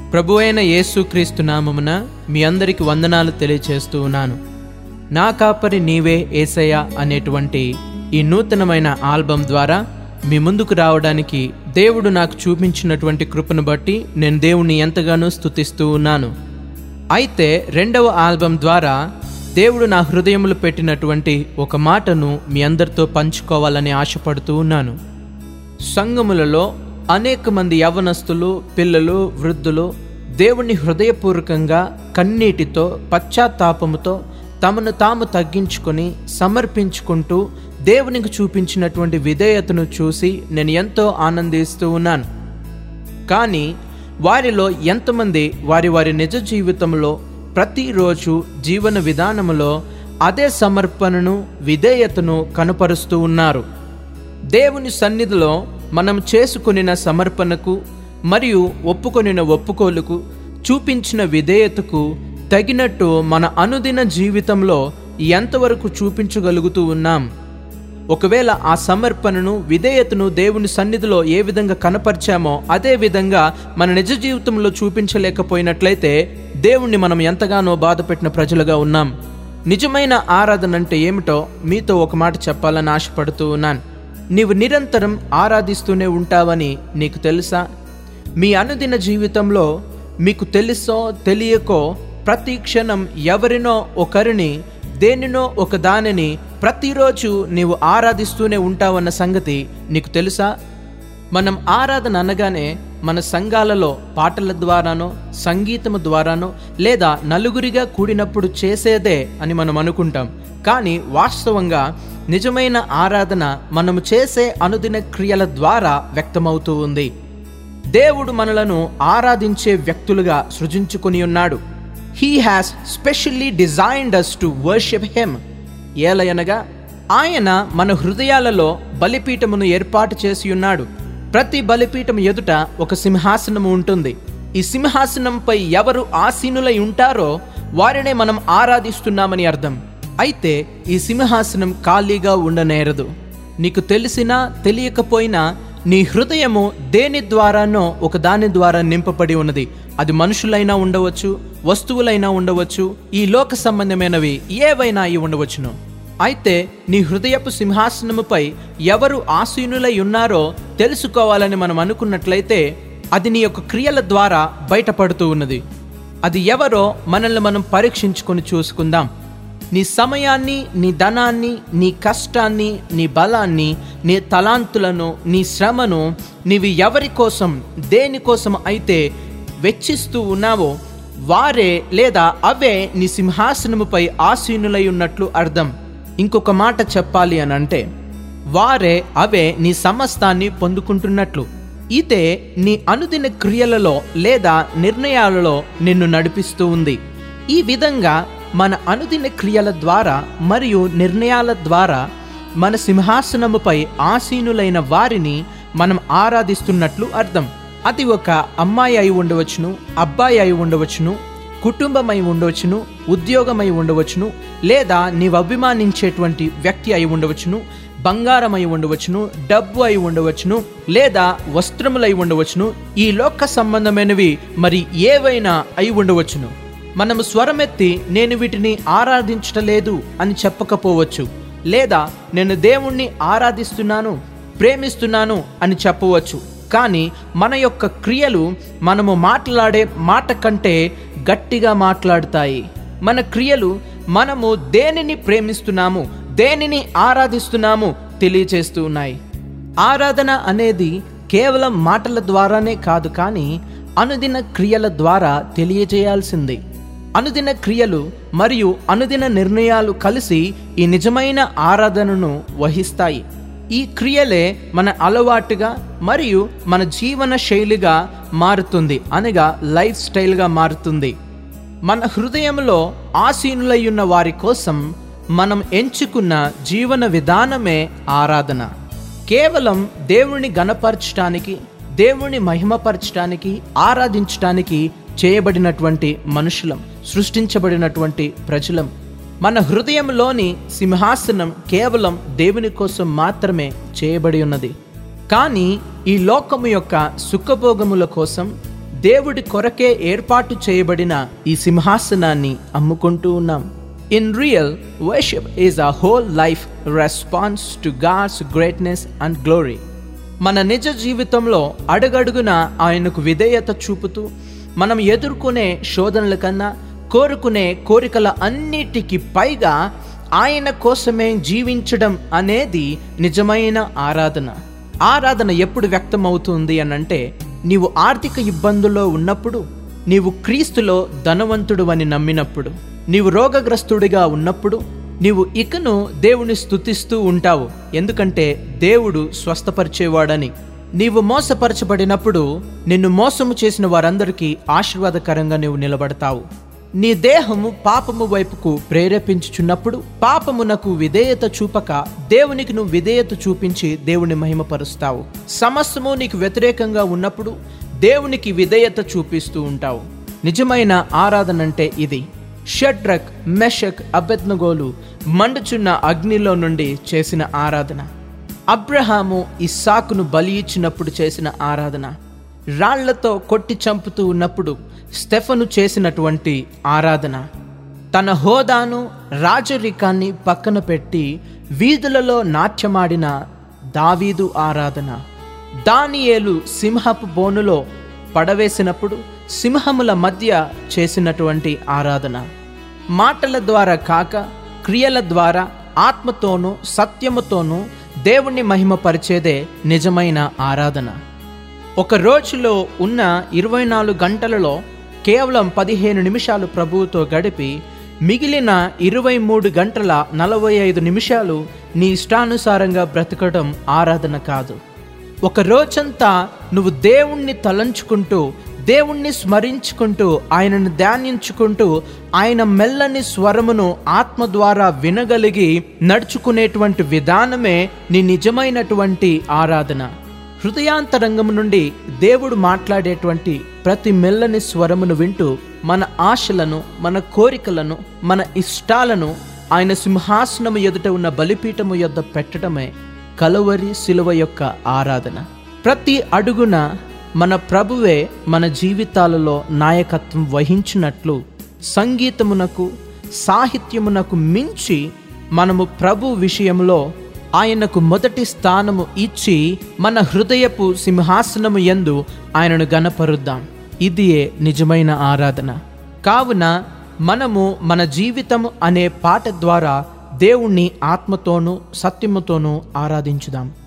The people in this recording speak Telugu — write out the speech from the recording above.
ప్రభు అయిన యేసుక్రీస్తు నామమున మీ అందరికి వందనాలు తెలియచేస్తూ ఉన్నాను నా కాపరి నీవే ఏసయ్య అనేటువంటి ఈ నూతనమైన ఆల్బం ద్వారా మీ ముందుకు రావడానికి దేవుడు నాకు చూపించినటువంటి కృపను బట్టి నేను దేవుణ్ణి ఎంతగానో స్తుతిస్తూ ఉన్నాను అయితే రెండవ ఆల్బం ద్వారా దేవుడు నా హృదయంలో పెట్టినటువంటి ఒక మాటను మీ అందరితో పంచుకోవాలని ఆశపడుతూ ఉన్నాను సంఘములలో అనేక మంది యవనస్తులు పిల్లలు వృద్ధులు దేవుణ్ణి హృదయపూర్వకంగా కన్నీటితో పశ్చాత్తాపముతో తమను తాము తగ్గించుకొని సమర్పించుకుంటూ దేవునికి చూపించినటువంటి విధేయతను చూసి నేను ఎంతో ఆనందిస్తూ ఉన్నాను కానీ వారిలో ఎంతమంది వారి వారి నిజ జీవితంలో ప్రతిరోజు జీవన విధానములో అదే సమర్పణను విధేయతను కనపరుస్తూ ఉన్నారు దేవుని సన్నిధిలో మనం చేసుకొనిన సమర్పణకు మరియు ఒప్పుకొనిన ఒప్పుకోలుకు చూపించిన విధేయతకు తగినట్టు మన అనుదిన జీవితంలో ఎంతవరకు చూపించగలుగుతూ ఉన్నాం ఒకవేళ ఆ సమర్పణను విధేయతను దేవుని సన్నిధిలో ఏ విధంగా కనపరిచామో అదే విధంగా మన నిజ జీవితంలో చూపించలేకపోయినట్లయితే దేవుణ్ణి మనం ఎంతగానో బాధపెట్టిన ప్రజలుగా ఉన్నాం నిజమైన ఆరాధన అంటే ఏమిటో మీతో ఒక మాట చెప్పాలని ఆశపడుతూ ఉన్నాను నీవు నిరంతరం ఆరాధిస్తూనే ఉంటావని నీకు తెలుసా మీ అనుదిన జీవితంలో మీకు తెలుసో తెలియకో ప్రతి క్షణం ఎవరినో ఒకరిని దేనినో ఒక దానిని ప్రతిరోజు నీవు ఆరాధిస్తూనే ఉంటావన్న సంగతి నీకు తెలుసా మనం ఆరాధన అనగానే మన సంఘాలలో పాటల ద్వారానో సంగీతము ద్వారానో లేదా నలుగురిగా కూడినప్పుడు చేసేదే అని మనం అనుకుంటాం కానీ వాస్తవంగా నిజమైన ఆరాధన మనము చేసే అనుదిన క్రియల ద్వారా వ్యక్తమవుతూ ఉంది దేవుడు మనలను ఆరాధించే వ్యక్తులుగా సృజించుకొని ఉన్నాడు he has specially designed us to worship him ఏలయనగా ఆయన మన హృదయాలలో బలిపీఠమును ఏర్పాటు చేసి ఉన్నాడు ప్రతి బలిపీఠం ఎదుట ఒక సింహాసనము ఉంటుంది ఈ సింహాసనంపై ఎవరు ఆసీనులై ఉంటారో వారినే మనం ఆరాధిస్తున్నామని అర్థం అయితే ఈ సింహాసనం ఖాళీగా ఉండనేరదు నీకు తెలిసినా తెలియకపోయినా నీ హృదయము దేని ద్వారానో ఒక దాని ద్వారా నింపబడి ఉన్నది అది మనుషులైనా ఉండవచ్చు వస్తువులైనా ఉండవచ్చు ఈ లోక సంబంధమైనవి ఏవైనా అయి ఉండవచ్చును అయితే నీ హృదయపు సింహాసనముపై ఎవరు ఆసీనులై ఉన్నారో తెలుసుకోవాలని మనం అనుకున్నట్లయితే అది నీ యొక్క క్రియల ద్వారా బయటపడుతూ ఉన్నది అది ఎవరో మనల్ని మనం పరీక్షించుకొని చూసుకుందాం నీ సమయాన్ని నీ ధనాన్ని నీ కష్టాన్ని నీ బలాన్ని నీ తలాంతులను నీ శ్రమను నీవి ఎవరి కోసం దేనికోసం అయితే వెచ్చిస్తూ ఉన్నావో వారే లేదా అవే నీ సింహాసనముపై ఆసీనులై ఉన్నట్లు అర్థం ఇంకొక మాట చెప్పాలి అని అంటే వారే అవే నీ సమస్తాన్ని పొందుకుంటున్నట్లు ఇదే నీ అనుదిన క్రియలలో లేదా నిర్ణయాలలో నిన్ను నడిపిస్తూ ఉంది ఈ విధంగా మన అనుదిన క్రియల ద్వారా మరియు నిర్ణయాల ద్వారా మన సింహాసనముపై ఆసీనులైన వారిని మనం ఆరాధిస్తున్నట్లు అర్థం అది ఒక అమ్మాయి అయి ఉండవచ్చును అబ్బాయి అయి ఉండవచ్చును కుటుంబమై ఉండవచ్చును ఉద్యోగమై ఉండవచ్చును లేదా నీవు అభిమానించేటువంటి వ్యక్తి అయి ఉండవచ్చును బంగారం అయి ఉండవచ్చును డబ్బు అయి ఉండవచ్చును లేదా వస్త్రములై ఉండవచ్చును ఈ లోక సంబంధమైనవి మరి ఏవైనా అయి ఉండవచ్చును మనము స్వరమెత్తి నేను వీటిని ఆరాధించటలేదు అని చెప్పకపోవచ్చు లేదా నేను దేవుణ్ణి ఆరాధిస్తున్నాను ప్రేమిస్తున్నాను అని చెప్పవచ్చు కానీ మన యొక్క క్రియలు మనము మాట్లాడే మాట కంటే గట్టిగా మాట్లాడుతాయి మన క్రియలు మనము దేనిని ప్రేమిస్తున్నాము దేనిని ఆరాధిస్తున్నాము తెలియచేస్తూ ఉన్నాయి ఆరాధన అనేది కేవలం మాటల ద్వారానే కాదు కానీ అనుదిన క్రియల ద్వారా తెలియజేయాల్సింది అనుదిన క్రియలు మరియు అనుదిన నిర్ణయాలు కలిసి ఈ నిజమైన ఆరాధనను వహిస్తాయి ఈ క్రియలే మన అలవాటుగా మరియు మన జీవన శైలిగా మారుతుంది అనగా లైఫ్ స్టైల్గా మారుతుంది మన హృదయంలో ఆసీనులై ఉన్న వారి కోసం మనం ఎంచుకున్న జీవన విధానమే ఆరాధన కేవలం దేవుణ్ణి గణపరచటానికి దేవుణ్ణి మహిమపరచటానికి ఆరాధించటానికి చేయబడినటువంటి మనుషులం సృష్టించబడినటువంటి ప్రజలం మన హృదయంలోని సింహాసనం కేవలం దేవుని కోసం మాత్రమే చేయబడి ఉన్నది కానీ ఈ లోకము యొక్క సుఖభోగముల కోసం దేవుడి కొరకే ఏర్పాటు చేయబడిన ఈ సింహాసనాన్ని అమ్ముకుంటూ ఉన్నాం in real worship is a whole life response to God's greatness and glory మన నిజ జీవితంలో అడుగడుగున ఆయనకు విధేయత చూపుతూ మనం ఎదుర్కొనే శోధనల కన్నా కోరుకునే కోరికల అన్నిటికీ పైగా ఆయన కోసమే జీవించడం అనేది నిజమైన ఆరాధన ఆరాధన ఎప్పుడు వ్యక్తమవుతుంది అని అంటే నీవు ఆర్థిక ఇబ్బందుల్లో ఉన్నప్పుడు నీవు క్రీస్తులో ధనవంతుడు అని నమ్మినప్పుడు నీవు రోగగ్రస్తుడిగా ఉన్నప్పుడు నీవు ఇకను దేవుని స్తుతిస్తూ ఉంటావు ఎందుకంటే దేవుడు స్వస్థపరిచేవాడని నీవు మోసపరచబడినప్పుడు నిన్ను మోసము చేసిన వారందరికీ ఆశీర్వాదకరంగా నీవు నిలబడతావు నీ దేహము పాపము వైపుకు ప్రేరేపించుచున్నప్పుడు పాపమునకు విధేయత చూపక దేవునికి నువ్వు విధేయత చూపించి దేవుని మహిమపరుస్తావు సమస్తము నీకు వ్యతిరేకంగా ఉన్నప్పుడు దేవునికి విధేయత చూపిస్తూ ఉంటావు నిజమైన ఆరాధన అంటే ఇది షడ్రక్ మెషక్ అబెద్నగోలు మండుచున్న అగ్నిలో నుండి చేసిన ఆరాధన అబ్రహాము ఇస్సాకును బలి ఇచ్చినప్పుడు చేసిన ఆరాధన రాళ్లతో కొట్టి చంపుతూ ఉన్నప్పుడు స్టెఫను చేసినటువంటి ఆరాధన తన హోదాను రాజరికాన్ని పక్కన పెట్టి వీధులలో నాట్యమాడిన దావీదు ఆరాధన దానియేలు సింహపు బోనులో పడవేసినప్పుడు సింహముల మధ్య చేసినటువంటి ఆరాధన మాటల ద్వారా కాక క్రియల ద్వారా ఆత్మతోనూ సత్యముతోనూ దేవుణ్ణి మహిమపరిచేదే నిజమైన ఆరాధన ఒక రోజులో ఉన్న ఇరవై నాలుగు గంటలలో కేవలం పదిహేను నిమిషాలు ప్రభువుతో గడిపి మిగిలిన ఇరవై మూడు గంటల నలభై ఐదు నిమిషాలు నీ ఇష్టానుసారంగా బ్రతకడం ఆరాధన కాదు ఒక రోజంతా నువ్వు దేవుణ్ణి తలంచుకుంటూ దేవుణ్ణి స్మరించుకుంటూ ఆయనను ధ్యానించుకుంటూ ఆయన మెల్లని స్వరమును ఆత్మ ద్వారా వినగలిగి నడుచుకునేటువంటి విధానమే నీ నిజమైనటువంటి ఆరాధన హృదయాంతరంగం నుండి దేవుడు మాట్లాడేటువంటి ప్రతి మెల్లని స్వరమును వింటూ మన ఆశలను మన కోరికలను మన ఇష్టాలను ఆయన సింహాసనము ఎదుట ఉన్న బలిపీఠము యొద్ద పెట్టడమే కలవరి శిలువ యొక్క ఆరాధన ప్రతి అడుగున మన ప్రభువే మన జీవితాలలో నాయకత్వం వహించినట్లు సంగీతమునకు సాహిత్యమునకు మించి మనము ప్రభు విషయంలో ఆయనకు మొదటి స్థానము ఇచ్చి మన హృదయపు సింహాసనము యందు ఆయనను గనపరుద్దాం ఇదియే నిజమైన ఆరాధన కావున మనము మన జీవితము అనే పాట ద్వారా దేవుణ్ణి ఆత్మతోనూ సత్యముతోనూ ఆరాధించుదాం